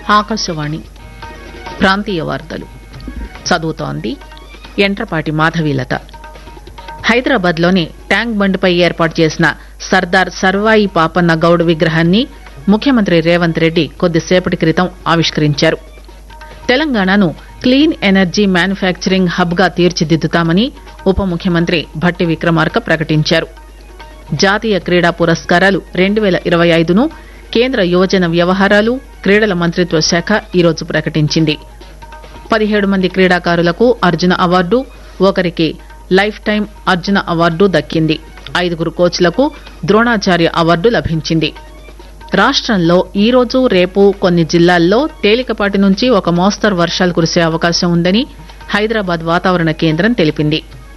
ఆకాశవాణి ప్రాంతీయ వార్తలు చదువుతోంది ఎంట్రపాటి మాధవీలత హైదరాబాద్లోని ట్యాంక్ బండ్పై ఏర్పాటు చేసిన సర్దార్ సర్వాయి పాపన్న గౌడ్ విగ్రహాన్ని ముఖ్యమంత్రి రేవంత్ రెడ్డి కొద్దిసేపటి క్రితం ఆవిష్కరించారు తెలంగాణను క్లీన్ ఎనర్జీ మ్యానుఫ్యాక్చరింగ్ హబ్ గా తీర్చిదిద్దుతామని ఉప ముఖ్యమంత్రి భట్టి విక్రమార్క ప్రకటించారు జాతీయ క్రీడా పురస్కారాలు రెండు పేల ఇరవై ఐదును కేంద్ర యువజన వ్యవహారాలు క్రీడల మంత్రిత్వ శాఖ ఈరోజు ప్రకటించింది పదిహేడు మంది క్రీడాకారులకు అర్జున అవార్డు ఒకరికి లైఫ్ టైం అర్జున అవార్డు దక్కింది ఐదుగురు కోచ్లకు ద్రోణాచార్య అవార్డు లభించింది రాష్టంలో ఈరోజు రేపు కొన్ని జిల్లాల్లో తేలికపాటి నుంచి ఒక మోస్తరు వర్షాలు కురిసే అవకాశం ఉందని హైదరాబాద్ వాతావరణ కేంద్రం తెలిపింది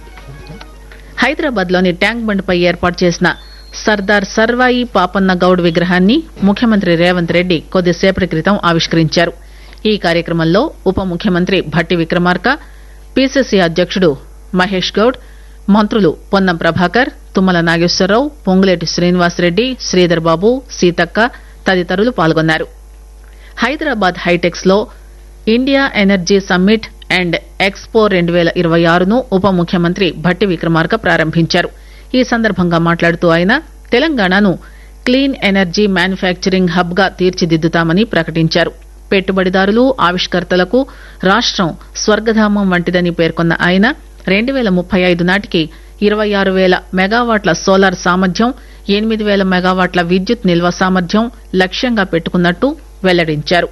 హైదరాబాద్ లోని ట్యాంక్ బండ్పై ఏర్పాటు చేసిన సర్దార్ సర్వాయి పాపన్న గౌడ్ విగ్రహాన్ని ముఖ్యమంత్రి రేవంత్ రెడ్డి కొద్దిసేపటి క్రితం ఆవిష్కరించారు ఈ కార్యక్రమంలో ఉప ముఖ్యమంత్రి భట్టి విక్రమార్క పీసీసీ అధ్యకుడు మహేష్ గౌడ్ మంత్రులు పొన్నం ప్రభాకర్ తుమ్మల నాగేశ్వరరావు పొంగులేటి శ్రీనివాసరెడ్డి శ్రీధర్ బాబు సీతక్క తదితరులు పాల్గొన్నారు హైదరాబాద్ హైటెక్స్ లో India energy summit and expo రెండు పేల ఇరవై ఆరును ఉప ముఖ్యమంత్రి భట్టి విక్రమార్క ప్రారంభించారు ఈ సందర్భంగా మాట్లాడుతూ ఆయన తెలంగాణను క్లీన్ ఎనర్జీ మ్యానుఫ్యాక్చరింగ్ హబ్ గా తీర్చిదిద్దుతామని ప్రకటించారు పెట్టుబడిదారులు ఆవిష్కర్తలకు రాష్టం స్వర్గధామం వంటిదని పేర్కొన్న ఆయన రెండు పేల ముప్పై ఐదు నాటికి ఇరవై ఆరు పేల మెగావాట్ల సోలార్ సామర్థ్యం ఎనిమిది పేల మెగావాట్ల విద్యుత్ నిల్వ సామర్థ్యం లక్ష్యంగా పెట్టుకున్నట్టు వెల్లడించారు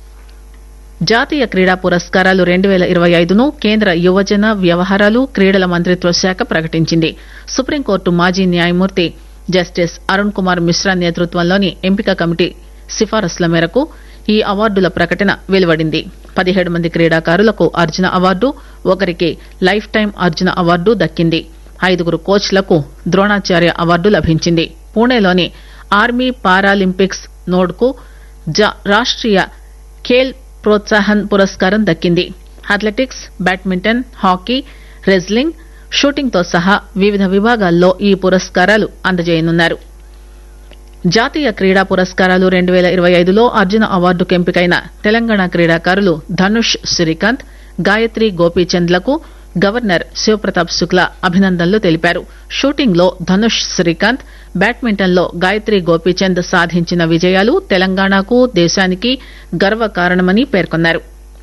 జాతీయ క్రీడా పురస్కారాలు రెండు పేల ఇరవై ఐదును కేంద్ర యువజన వ్యవహారాలు క్రీడల మంత్రిత్వ శాఖ ప్రకటించింది సుప్రీంకోర్టు మాజీ న్యాయమూర్తి జస్టిస్ అరుణ్ కుమార్ మిశ్రా నేతృత్వంలోని ఎంపిక కమిటీ సిఫారసుల మేరకు ఈ అవార్డుల ప్రకటన వెలువడింది పదిహేడు మంది క్రీడాకారులకు అర్జున అవార్డు ఒకరికి లైఫ్ టైం అర్జున అవార్డు దక్కింది ఐదుగురు కోచ్లకు ద్రోణాచార్య అవార్డు లభించింది పూణేలోని ఆర్మీ పారాలింపిక్స్ నోడ్కు రాష్ట్రీయ ఖేల్ ప్రోత్సాహన్ పురస్కారం దక్కింది athletics badminton hockey wrestling shooting తో సహా వివిధ విభాగాల్లో ఈ పురస్కారాలు అందజేయనున్నారు జాతీయ క్రీడా పురస్కారాలు రెండు పేల ఇరవై ఐదులో అర్జున అవార్డుకు ఎంపికైన తెలంగాణ క్రీడాకారులు ధనుష్ శ్రీకాంత్ గాయత్రి గోపీచంద్లకు గవర్నర్ శివప్రతాప్ శుక్లా అభినందనలు తెలిపారు షూటింగ్ లో ధనుష్ శ్రీకాంత్ బ్యాడ్మింటన్ లో గాయత్రి గోపీచంద్ సాధించిన విజయాలు తెలంగాణకు దేశానికి గర్వకారణమని పేర్కొన్నారు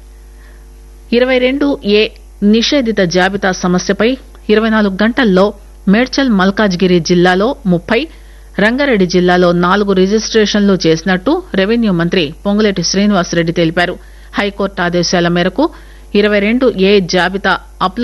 ఇరవై రెండు ఏ నిషేధిత జాబితా సమస్యపై ఇరవై నాలుగు గంటల్లో మేడ్చల్ మల్కాజ్గిరి జిల్లాలో ముప్పై రంగారెడ్డి జిల్లాలో నాలుగు రిజిస్టేషన్లు చేసినట్టు రెవెన్యూ మంత్రి పొంగులేటి శ్రీనివాసరెడ్డి తెలిపారు హైకోర్టు ఆదేశాల మేరకు ఇరవై రెండు ఏ జాబితా అప్లోడ్